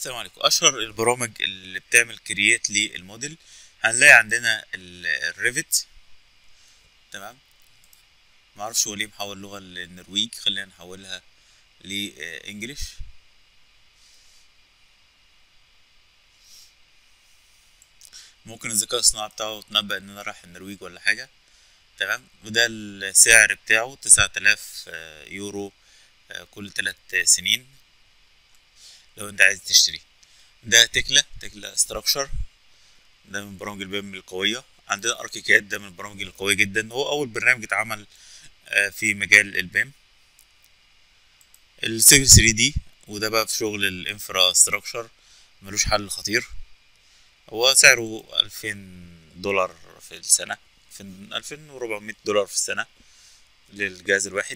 السلام عليكم اشهر البرامج اللي بتعمل كرييت للموديل هنلاقي عندنا الريفت تمام معرفش هو ليه محول لغة للنرويج خلينا نحولها لانجليش ممكن الذكاء الصناعي بتاعه تنبأ ان انا رايح النرويج ولا حاجة تمام وده السعر بتاعه تسعة آلاف يورو آه، كل تلات سنين لو انت عايز تشتري ده تكلا تكلا ستراكشر ده من برامج البيم القوية عندنا اركيكاد ده من البرامج القوية جدا هو اول برنامج اتعمل آه، في مجال البيم السيفل 3 دي وده بقى في شغل الانفرا ستراكشر ملوش حل خطير هو سعره ألفين دولار في السنة ألفين وربعمية دولار في السنة للجهاز الواحد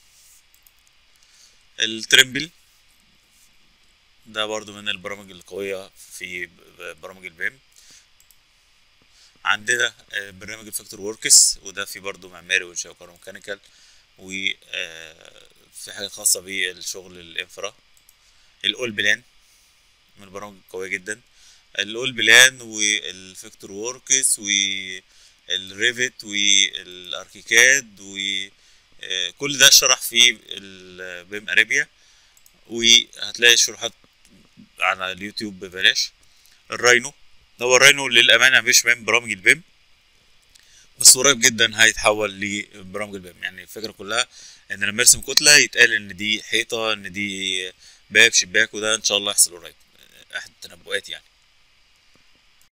الترمبل ده برضو من البرامج القوية في برامج البيم عندنا آه، برنامج الفاكتور وركس وده في برضو معماري وانشاء ميكانيكال وفي حاجة خاصة بالشغل الانفرا الاول بلان من البرامج القوية جدا الاول بلان والفاكتور وركس والريفت والاركيكاد وكل ده شرح في البيم اريبيا وهتلاقي الشروحات على اليوتيوب ببلاش الراينو هو الراينو للأمانة مش من برامج البيم بس قريب جدا هيتحول لبرامج البيم يعني الفكرة كلها ان لما ارسم كتلة يتقال ان دي حيطة ان دي باب شباك وده ان شاء الله يحصل قريب احد التنبؤات يعني